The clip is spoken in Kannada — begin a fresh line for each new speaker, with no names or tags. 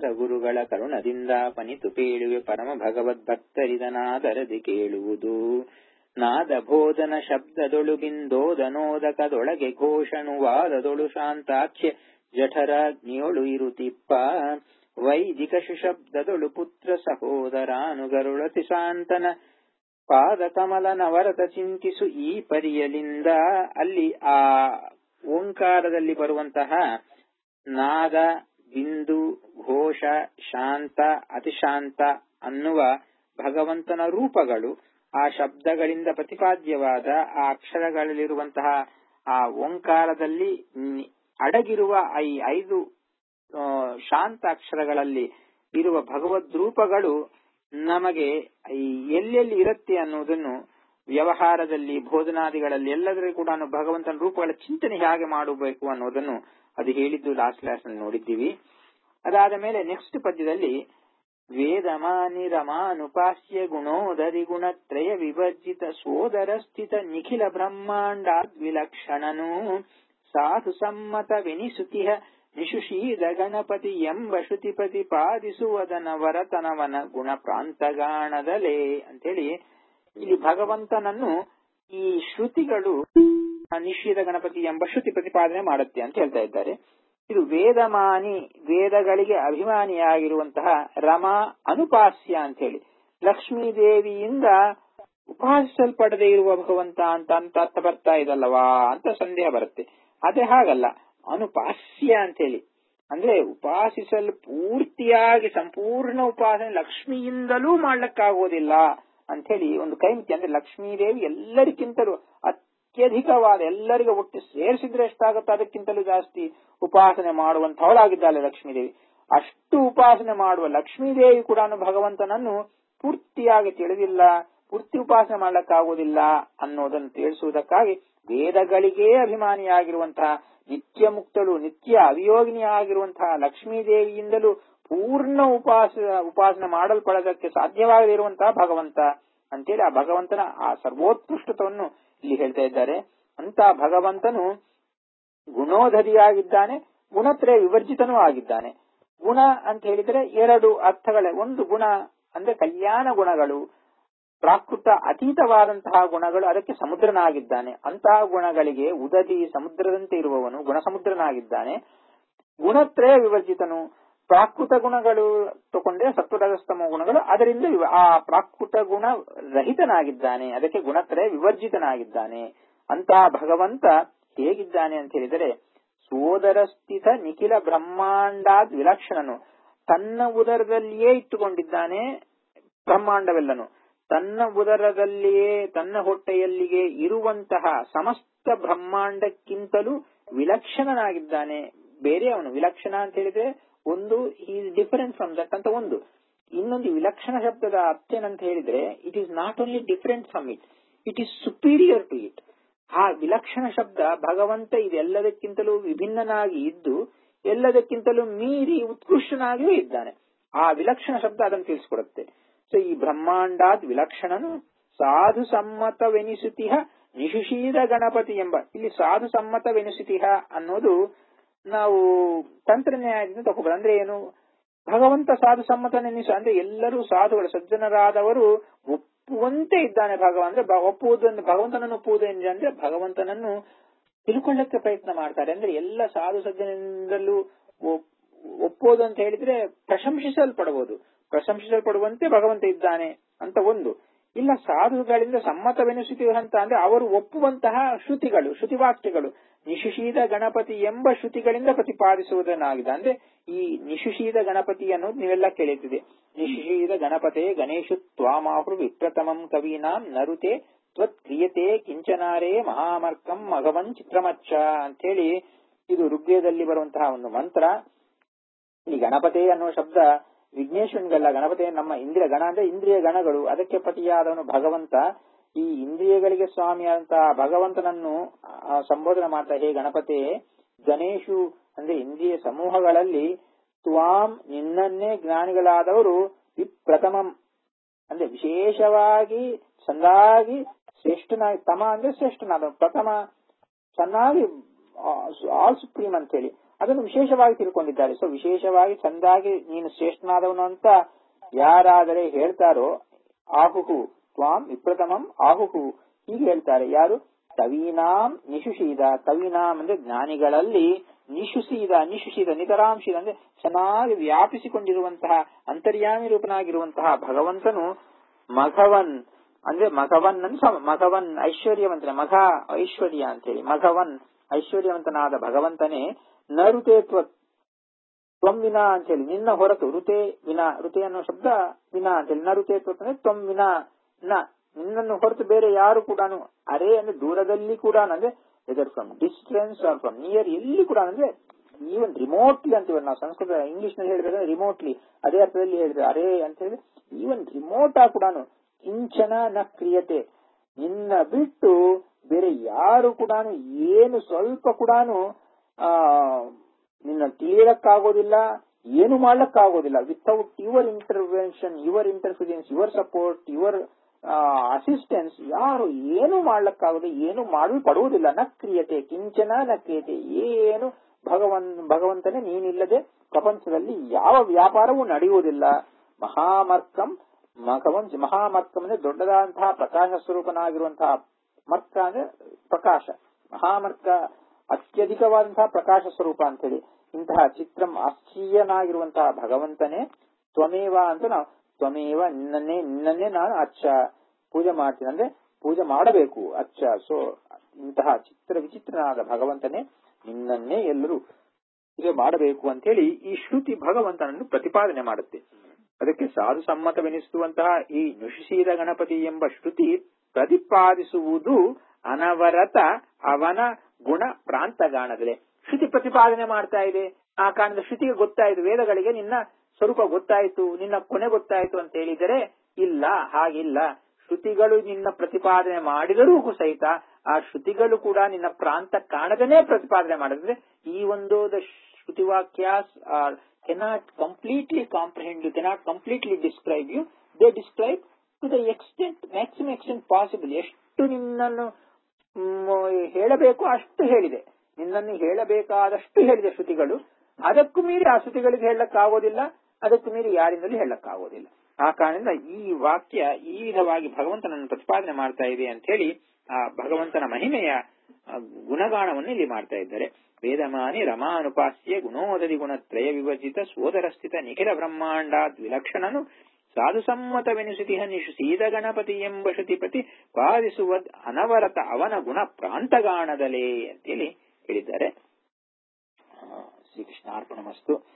ಶಾಸ್ತ್ರ ಗುರುಗಳ ಕರುಣದಿಂದ ಪನಿತು ಪೇಳುವೆ ಪರಮ ಭಗವದ್ಭಕ್ತರಿದನಾದರದಿ ಕೇಳುವುದು ನಾದ ಬೋಧನ ಶಬ್ದದೊಳು ಬಿಂದೋದನೋದಕದೊಳಗೆ ಘೋಷಣುವಾದದೊಳು ಶಾಂತಾಖ್ಯ ಜಠರಾಗ್ನಿಯೊಳು ಇರುತಿಪ್ಪ ವೈದಿಕ ಶಬ್ದದೊಳು ಪುತ್ರ ಸಹೋದರಾನುಗರುಳತಿ ಶಾಂತನ ಪಾದ ಕಮಲನವರತ ಚಿಂತಿಸು ಈ ಪರಿಯಲಿಂದ ಅಲ್ಲಿ ಆ ಓಂಕಾರದಲ್ಲಿ ಬರುವಂತಹ ನಾದ ಬಿಂದು ಘೋಷ ಶಾಂತ ಅತಿಶಾಂತ ಅನ್ನುವ ಭಗವಂತನ ರೂಪಗಳು ಆ ಶಬ್ದಗಳಿಂದ ಪ್ರತಿಪಾದ್ಯವಾದ ಆ ಅಕ್ಷರಗಳಲ್ಲಿರುವಂತಹ ಆ ಓಂಕಾರದಲ್ಲಿ ಅಡಗಿರುವ ಈ ಐದು ಶಾಂತ ಅಕ್ಷರಗಳಲ್ಲಿ ಇರುವ ಭಗವದ್ ರೂಪಗಳು ನಮಗೆ ಎಲ್ಲೆಲ್ಲಿ ಇರುತ್ತೆ ಅನ್ನುವುದನ್ನು ವ್ಯವಹಾರದಲ್ಲಿ ಬೋಧನಾದಿಗಳಲ್ಲಿ ಎಲ್ಲದರಲ್ಲಿ ಕೂಡ ಭಗವಂತನ ರೂಪಗಳ ಚಿಂತನೆ ಹೇಗೆ ಮಾಡಬೇಕು ಅನ್ನೋದನ್ನು ಅದು ಹೇಳಿದ್ದು ಲಾಸ್ಟ್ ಕ್ಲಾಸ್ ನಲ್ಲಿ ನೋಡಿದ್ದೀವಿ ಅದಾದ ಮೇಲೆ ನೆಕ್ಸ್ಟ್ ಪದ್ಯದಲ್ಲಿ ವೇದಮಾನಿ ರಮಾನುಪಾಸ್ಯ ಗುಣೋದರಿ ಗುಣತ್ರಯ ವಿಭಜಿತ ಸೋದರ ಸ್ಥಿತ ನಿಖಿಲ ಬ್ರಹ್ಮಾಂಡಾದ್ ವಿಲಕ್ಷಣನು ಸಾಧು ಸಮ್ಮತವೆನಿಸುತಿಹ ನಿಶುಷೀದ ಗಣಪತಿ ಎಂಬ ಶ್ರುತಿ ಪ್ರತಿಪಾದಿಸುವದನ ವರತನವನ ಗುಣ ಪ್ರಾಂತಗಾಣದಲೇ ಅಂತೇಳಿ ಇಲ್ಲಿ ಭಗವಂತನನ್ನು ಈ ಶ್ರುತಿಗಳು ನಿಷೇಧ ಗಣಪತಿ ಎಂಬ ಶ್ರುತಿ ಪ್ರತಿಪಾದನೆ ಮಾಡುತ್ತೆ ಅಂತ ಹೇಳ್ತಾ ಇದ್ದಾರೆ ಇದು ವೇದಮಾನಿ ವೇದಗಳಿಗೆ ಅಭಿಮಾನಿಯಾಗಿರುವಂತಹ ರಮಾ ಅನುಪಾಸ್ಯ ಅಂತ ಹೇಳಿ ಲಕ್ಷ್ಮೀ ದೇವಿಯಿಂದ ಉಪಾಸಿಸಲ್ಪಡದೆ ಇರುವ ಭಗವಂತ ಅಂತ ಅಂತ ಅರ್ಥ ಬರ್ತಾ ಇದಲ್ಲವಾ ಅಂತ ಸಂದೇಹ ಬರುತ್ತೆ ಅದೇ ಹಾಗಲ್ಲ ಅನುಪಾಸ್ಯ ಅಂತ ಹೇಳಿ ಅಂದ್ರೆ ಉಪಾಸಿಸಲು ಪೂರ್ತಿಯಾಗಿ ಸಂಪೂರ್ಣ ಉಪಾಸನೆ ಲಕ್ಷ್ಮಿಯಿಂದಲೂ ಮಾಡ್ಲಿಕ್ಕಾಗೋದಿಲ್ಲ ಅಂತ ಹೇಳಿ ಒಂದು ಕೈಮಿತಿ ಅಂದ್ರೆ ಲಕ್ಷ್ಮೀದೇವಿ ಎಲ್ಲರಿಗಿಂತಲೂ ಅತ್ಯಧಿಕವಾದ ಎಲ್ಲರಿಗೂ ಒಟ್ಟು ಸೇರಿಸಿದ್ರೆ ಎಷ್ಟಾಗುತ್ತೋ ಅದಕ್ಕಿಂತಲೂ ಜಾಸ್ತಿ ಉಪಾಸನೆ ಮಾಡುವಂತಹವಳಾಗಿದ್ದಾಳೆ ಲಕ್ಷ್ಮೀದೇವಿ ಅಷ್ಟು ಉಪಾಸನೆ ಮಾಡುವ ಲಕ್ಷ್ಮೀದೇವಿ ಕೂಡ ಭಗವಂತನನ್ನು ಪೂರ್ತಿಯಾಗಿ ತಿಳಿದಿಲ್ಲ ಪೂರ್ತಿ ಉಪಾಸನೆ ಮಾಡ್ಲಿಕ್ಕಾಗುವುದಿಲ್ಲ ಅನ್ನೋದನ್ನು ತಿಳಿಸುವುದಕ್ಕಾಗಿ ವೇದಗಳಿಗೇ ಅಭಿಮಾನಿಯಾಗಿರುವಂತಹ ನಿತ್ಯ ಮುಕ್ತಳು ನಿತ್ಯ ಅವಿಯೋಗಿನಿ ಆಗಿರುವಂತಹ ಲಕ್ಷ್ಮೀದೇವಿಯಿಂದಲೂ ಪೂರ್ಣ ಉಪಾಸ ಉಪಾಸನೆ ಮಾಡಲ್ಪಡೋದಕ್ಕೆ ಸಾಧ್ಯವಾಗದಿರುವಂತಹ ಭಗವಂತ ಅಂತೇಳಿ ಆ ಭಗವಂತನ ಆ ಸರ್ವೋತ್ಕೃಷ್ಟತವನ್ನು ಇಲ್ಲಿ ಹೇಳ್ತಾ ಇದ್ದಾರೆ ಅಂತ ಭಗವಂತನು ಗುಣೋಧರಿಯಾಗಿದ್ದಾನೆ ಗುಣತ್ರಯ ವಿವರ್ಜಿತನೂ ಆಗಿದ್ದಾನೆ ಗುಣ ಅಂತ ಹೇಳಿದ್ರೆ ಎರಡು ಅರ್ಥಗಳೇ ಒಂದು ಗುಣ ಅಂದ್ರೆ ಕಲ್ಯಾಣ ಗುಣಗಳು ಪ್ರಾಕೃತ ಅತೀತವಾದಂತಹ ಗುಣಗಳು ಅದಕ್ಕೆ ಸಮುದ್ರನಾಗಿದ್ದಾನೆ ಅಂತಹ ಗುಣಗಳಿಗೆ ಉದದಿ ಸಮುದ್ರದಂತೆ ಇರುವವನು ಗುಣ ಸಮುದ್ರನಾಗಿದ್ದಾನೆ ಗುಣತ್ರಯ ವಿವರ್ಜಿತನು ಪ್ರಾಕೃತ ಗುಣಗಳು ತಗೊಂಡ್ರೆ ಸತ್ವರಜಸ್ತಮ ಗುಣಗಳು ಅದರಿಂದ ಆ ಪ್ರಾಕೃತ ಗುಣ ರಹಿತನಾಗಿದ್ದಾನೆ ಅದಕ್ಕೆ ಗುಣತ್ರಯ ವಿವರ್ಜಿತನಾಗಿದ್ದಾನೆ ಅಂತಹ ಭಗವಂತ ಹೇಗಿದ್ದಾನೆ ಅಂತ ಹೇಳಿದರೆ ಸೋದರ ಸ್ಥಿತ ನಿಖಿಲ ಬ್ರಹ್ಮಾಂಡಾದ್ ವಿಲಕ್ಷಣನು ತನ್ನ ಉದರದಲ್ಲಿಯೇ ಇಟ್ಟುಕೊಂಡಿದ್ದಾನೆ ಬ್ರಹ್ಮಾಂಡವೆಲ್ಲನು ತನ್ನ ಉದರದಲ್ಲಿಯೇ ತನ್ನ ಹೊಟ್ಟೆಯಲ್ಲಿಗೆ ಇರುವಂತಹ ಸಮಸ್ತ ಬ್ರಹ್ಮಾಂಡಕ್ಕಿಂತಲೂ ವಿಲಕ್ಷಣನಾಗಿದ್ದಾನೆ ಬೇರೆ ಅವನು ವಿಲಕ್ಷಣ ಅಂತ ಹೇಳಿದ್ರೆ ಒಂದು ಈಸ್ ಡಿಫರೆಂಟ್ ಫ್ರಮ್ ದಟ್ ಅಂತ ಒಂದು ಇನ್ನೊಂದು ವಿಲಕ್ಷಣ ಶಬ್ದದ ಅರ್ಥ ಏನಂತ ಹೇಳಿದ್ರೆ it is not only different from it it is superior to it ಆ ವಿಲಕ್ಷಣ ಶಬ್ದ ಭಗವಂತ ಇದೆಲ್ಲದಕ್ಕಿಂತಲೂ ವಿಭಿನ್ನನಾಗಿ ಇದ್ದು ಎಲ್ಲದಕ್ಕಿಂತಲೂ ಮೀರಿ ಉತ್ಕೃಷ್ಟನಾಗಿಯೂ ಇದ್ದಾನೆ ಆ ವಿಲಕ್ಷಣ ಶಬ್ದ ಅದನ್ನು ತಿಳಿಸ್ಕೊಡುತ್ತೆ ಸೊ ಈ ಬ್ರಹ್ಮಾಂಡಾದ್ ವಿಲಕ್ಷಣನು ಸಾಧು ಸಮ್ಮತವೆನಿಸುತಿಹ ನಿಶುಷೀದ ಗಣಪತಿ ಎಂಬ ಇಲ್ಲಿ ಸಾಧು ಸಮ್ಮತವೆನಿಸುತಿಹ ಅನ್ನೋದು ನಾವು ತಂತ್ರನ್ಯಾಯದಿಂದ ತಗೋಬಹುದು ಅಂದ್ರೆ ಏನು ಭಗವಂತ ಸಾಧು ಸಮ್ಮತನೆನಿಸು ಅಂದ್ರೆ ಎಲ್ಲರೂ ಸಾಧುಗಳು ಸಜ್ಜನರಾದವರು ಒಪ್ಪುವಂತೆ ಇದ್ದಾನೆ ಭಗವಂತ ಅಂದ್ರೆ ಒಪ್ಪುವುದು ಭಗವಂತನನ್ನು ಒಪ್ಪುವುದು ಅಂದ್ರೆ ಭಗವಂತನನ್ನು ತಿಳ್ಕೊಳ್ಳಕ್ಕೆ ಪ್ರಯತ್ನ ಮಾಡ್ತಾರೆ ಅಂದ್ರೆ ಎಲ್ಲ ಸಾಧು ಸಜ್ಜನಿಂದಲೂ ಒಪ್ಪೋದು ಅಂತ ಹೇಳಿದ್ರೆ ಪ್ರಶಂಸಿಸಲ್ಪಡಬಹುದು ಪ್ರಶಂಸಿಸಲ್ಪಡುವಂತೆ ಭಗವಂತ ಇದ್ದಾನೆ ಅಂತ ಒಂದು ಇಲ್ಲ ಸಾಧುಗಳಿಂದ ಸಮ್ಮತವೆನಿಸುತ್ತೀವಿ ಅಂತ ಅಂದ್ರೆ ಅವರು ಒಪ್ಪುವಂತಹ ಶ್ರುತಿಗಳು ಶ್ರುತಿವಾಕ್ಯಗಳು ನಿಶುಷೀದ ಗಣಪತಿ ಎಂಬ ಶ್ರುತಿಗಳಿಂದ ಪ್ರತಿಪಾದಿಸುವುದನ್ನಾಗಿದೆ ಅಂದ್ರೆ ಈ ನಿಶುಷೀದ ಗಣಪತಿ ಅನ್ನೋದು ನೀವೆಲ್ಲ ಕೇಳಿದ್ದಿದೆ ನಿಶುಷೀದ ಗಣಪತೆ ಗಣೇಶು ತ್ವಾಮಾಹು ವಿಪ್ರತಮಂ ಕವೀನಾಂ ನರುತೆ ತ್ವತ್ ಕ್ರಿಯತೆ ಕಿಂಚನಾರೇ ಮಹಾಮರ್ಕಂ ಮಘವನ್ ಚಿತ್ರಮಚ್ಚ ಅಂತೇಳಿ ಇದು ಋಗ್ವೇದದಲ್ಲಿ ಬರುವಂತಹ ಒಂದು ಮಂತ್ರ ಈ ಗಣಪತಿ ಅನ್ನೋ ಶಬ್ದ ವಿಘ್ನೇಶ್ವರನಿಗಲ್ಲ ಗಣಪತಿ ನಮ್ಮ ಇಂದ್ರಿಯ ಗಣ ಅಂದ್ರೆ ಇಂದ್ರಿಯ ಗಣಗಳು ಅದಕ್ಕೆ ಪತಿಯಾದವನು ಭಗವಂತ ಈ ಇಂದ್ರಿಯಗಳಿಗೆ ಸ್ವಾಮಿಯಾದಂತಹ ಭಗವಂತನನ್ನು ಸಂಬೋಧನೆ ಮಾಡ್ತಾ ಹೇ ಗಣಪತಿ ಗಣೇಶು ಅಂದ್ರೆ ಇಂದ್ರಿಯ ಸಮೂಹಗಳಲ್ಲಿ ತ್ವಾಂ ನಿನ್ನನ್ನೇ ಜ್ಞಾನಿಗಳಾದವರು ವಿಪ್ರಥಮಂ ಅಂದ್ರೆ ವಿಶೇಷವಾಗಿ ಚೆನ್ನಾಗಿ ಶ್ರೇಷ್ಠನಾಗಿ ತಮ ಅಂದ್ರೆ ಶ್ರೇಷ್ಠನಾದ ಪ್ರಥಮ ಚೆನ್ನಾಗಿ ಆಲ್ ಸುಪ್ರೀಂ ಅಂತ ಹೇಳಿ ಅದನ್ನು ವಿಶೇಷವಾಗಿ ತಿಳ್ಕೊಂಡಿದ್ದಾರೆ ಸೊ ವಿಶೇಷವಾಗಿ ಚಂದಾಗಿ ನೀನು ಶ್ರೇಷ್ಠನಾದವನು ಅಂತ ಯಾರಾದರೆ ಹೇಳ್ತಾರೋ ಆಹುಹು ತ್ವಾಂ ವಿಪ್ರತಮಂ ಆಹುಹು ಹೀಗೆ ಹೇಳ್ತಾರೆ ಯಾರು ಕವೀನಾಂ ನಿಶುಷೀದ ಕವೀನಾಂ ಅಂದ್ರೆ ಜ್ಞಾನಿಗಳಲ್ಲಿ ನಿಶುಸೀದ ನಿಶುಷೀದ ನಿತರಾಂಶೀದ ಅಂದ್ರೆ ಚೆನ್ನಾಗಿ ವ್ಯಾಪಿಸಿಕೊಂಡಿರುವಂತಹ ಅಂತರ್ಯಾಮಿ ರೂಪನಾಗಿರುವಂತಹ ಭಗವಂತನು ಮಘವನ್ ಅಂದ್ರೆ ಮಘವನ್ ಅಂತ ಮಘವನ್ ಐಶ್ವರ್ಯವಂತನೇ ಮಘ ಐಶ್ವರ್ಯ ಅಂತೇಳಿ ಮಘವನ್ ಐಶ್ವರ್ಯವಂತನಾದ ಭಗವಂತನೇ ನರುತೆ ತ್ವ ತ್ವಂ ವಿನಾ ಅಂತೇಳಿ ನಿನ್ನ ಹೊರತು ಋತೆ ವಿನಾ ಋತೆ ಅನ್ನೋ ಶಬ್ದ ವಿನಾ ಅಂತೇಳಿ ನ ಋತೆ ತ್ವ ಅಂದ್ರೆ ತ್ವಂ ವಿನಾ ನ ನಿನ್ನನ್ನು ಹೊರತು ಬೇರೆ ಯಾರು ಕೂಡ ಅರೆ ಅಂದ್ರೆ ದೂರದಲ್ಲಿ ಕೂಡ ಅಂದ್ರೆ whether from distance or from near ಎಲ್ಲಿ ಕೂಡ ಅಂದ್ರೆ ಈವನ್ ರಿಮೋಟ್ಲಿ ಅಂತೀವಿ ನಾವು ಸಂಸ್ಕೃತ ಇಂಗ್ಲಿಷ್ ನಲ್ಲಿ ಹೇಳಿದ್ರೆ ರಿಮೋಟ್ಲಿ ಅದೇ ಅರ್ಥದಲ್ಲಿ ಹೇಳಿದ್ರೆ ಅರೆ ಅಂತ ಹೇಳಿ ಈವನ್ ರಿಮೋಟ್ ಆ ಕೂಡ ಕಿಂಚನ ನ ಕ್ರಿಯತೆ ನಿನ್ನ ಬಿಟ್ಟು ಬೇರೆ ಯಾರು ಕೂಡ ಏನು ಸ್ವಲ್ಪ ಕೂಡ ಆ ನಿನ್ನ ತಿಳಿಯಕ್ಕಾಗೋದಿಲ್ಲ ಏನು ಮಾಡ್ಲಕ್ಕಾಗೋದಿಲ್ಲ without your intervention your interference your support your assistance ಯಾರು ಏನು ಮಾಡ್ಲಕ್ಕಾಗೋದು ಏನು ಮಾಡಲು ಪಡುವುದಿಲ್ಲ ನ ಕ್ರಿಯತೆ ಕಿಂಚನ ನ ಕ್ರಿಯತೆ ಏನು ಭಗವನ್ ಭಗವಂತನೇ ನೀನಿಲ್ಲದೆ ಪ್ರಪಂಚದಲ್ಲಿ ಯಾವ ವ್ಯಾಪಾರವೂ ನಡೆಯುವುದಿಲ್ಲ ಮಹಾಮರ್ಕಂ ಭಗವನ್ ಮಹಾಮರ್ಕಂ ಅಂದ್ರೆ ದೊಡ್ಡದಾದಂತಹ ಪ್ರಕಾಶ ಸ್ವರೂಪನಾಗಿರುವಂತಹ ಮರ್ಕ ಅಂದ್ರೆ ಪ್ರಕಾಶ ಮಹಾಮರ್ಕ ಅತ್ಯಧಿಕವಾದಂತಹ ಪ್ರಕಾಶ ಸ್ವರೂಪ ಅಂತೇಳಿ ಇಂತಹ ಚಿತ್ರಂ ಆಶ್ಚರ್ಯನಾಗಿರುವಂತಹ ಭಗವಂತನೇ ತ್ವಮೇವ ಅಂತ ನಾವು ತ್ವಮೇವ ನಿನ್ನನ್ನೇ ನಿನ್ನನ್ನೇ ನಾನು ಅಚ್ಚ ಪೂಜೆ ಮಾಡ್ತೀನಿ ಅಂದ್ರೆ ಪೂಜೆ ಮಾಡಬೇಕು ಅಚ್ಚ ಸೊ ಇಂತಹ ಚಿತ್ರ ವಿಚಿತ್ರನಾದ ಭಗವಂತನೇ ನಿನ್ನನ್ನೇ ಎಲ್ಲರೂ ಪೂಜೆ ಮಾಡಬೇಕು ಅಂತ ಹೇಳಿ ಈ ಶ್ರುತಿ ಭಗವಂತನನ್ನು ಪ್ರತಿಪಾದನೆ ಮಾಡುತ್ತೆ ಅದಕ್ಕೆ ಸಾಧು ಸಮ್ಮತವೆನಿಸುವಂತಹ ಈ ನುಷಿಸೀದ ಗಣಪತಿ ಎಂಬ ಶ್ರುತಿ ಪ್ರತಿಪಾದಿಸುವುದು ಅನವರತ ಅವನ ಗುಣ ಪ್ರಾಂತಗಾಣದಲೆ ಶ್ರುತಿ ಪ್ರತಿಪಾದನೆ ಮಾಡ್ತಾ ಇದೆ ಆ ಕಾರಣದ ಶ್ರುತಿಗೆ ಗೊತ್ತಾಯಿತು ವೇದಗಳಿಗೆ ನಿನ್ನ ಸ್ವರೂಪ ಗೊತ್ತಾಯಿತು ನಿನ್ನ ಕೊನೆ ಗೊತ್ತಾಯಿತು ಅಂತ ಹೇಳಿದರೆ ಇಲ್ಲ ಹಾಗಿಲ್ಲ ಶ್ರುತಿಗಳು ನಿನ್ನ ಪ್ರತಿಪಾದನೆ ಮಾಡಿದರೂ ಸಹಿತ ಆ ಶ್ರುತಿಗಳು ಕೂಡ ನಿನ್ನ ಪ್ರಾಂತ ಕಾಣದನೇ ಪ್ರತಿಪಾದನೆ ಮಾಡಿದ್ರೆ ಈ ಒಂದು ಶ್ರುತಿ ವಾಕ್ಯಾಸ್ are cannot completely comprehend you cannot completely describe you they describe to the extent maximum extent possible ಎಷ್ಟು ನಿನ್ನನ್ನು ಹೇಳಬೇಕು ಅಷ್ಟು ಹೇಳಿದೆ ನಿನ್ನನ್ನು ಹೇಳಬೇಕಾದಷ್ಟು ಹೇಳಿದೆ ಶ್ರುತಿಗಳು ಅದಕ್ಕೂ ಮೀರಿ ಆ ಶ್ರುತಿಗಳಿಗೆ ಹೇಳಕ್ಕಾಗೋದಿಲ್ಲ ಅದಕ್ಕೂ ಮೀರಿ ಯಾರಿಂದಲೂ ಹೇಳಕ್ಕಾಗೋದಿಲ್ಲ ಆ ಕಾರಣದಿಂದ ಈ ವಾಕ್ಯ ಈ ವಿಧವಾಗಿ ಭಗವಂತನನ್ನು ಪ್ರತಿಪಾದನೆ ಮಾಡ್ತಾ ಇದೆ ಅಂತ ಹೇಳಿ ಆ ಭಗವಂತನ ಮಹಿಮೆಯ ಗುಣಗಾಣವನ್ನು ಇಲ್ಲಿ ಮಾಡ್ತಾ ಇದ್ದಾರೆ ವೇದಮಾನಿ ರಮಾನುಪಾಸ್ಯ ಗುಣೋದರಿ ಗುಣತ್ರಯ ವಿಭಜಿತ ಸೋದರ ಸ್ಥಿತ ನಿಖಿಲ ಬ್ರಹ್ಮಾಂಡ ವಿಲಕ್ಷಣನು ಸಾಧು ಸಮ್ಮತವೆನಿಸುತಿಹ ನಿಶು ಸೀದ ಗಣಪತಿ ಎಂಬ ಶ್ರುತಿ ಪ್ರತಿ ಪಾದಿಸುವ ಅನವರತ ಅವನ ಗುಣ ಪ್ರಾಂತಗಾಣದಲೇ ಅಂತೇಳಿ ಹೇಳಿದ್ದಾರೆ ಶ್ರೀಕೃಷ್ಣಾರ್ಪಣಮಸ್ತು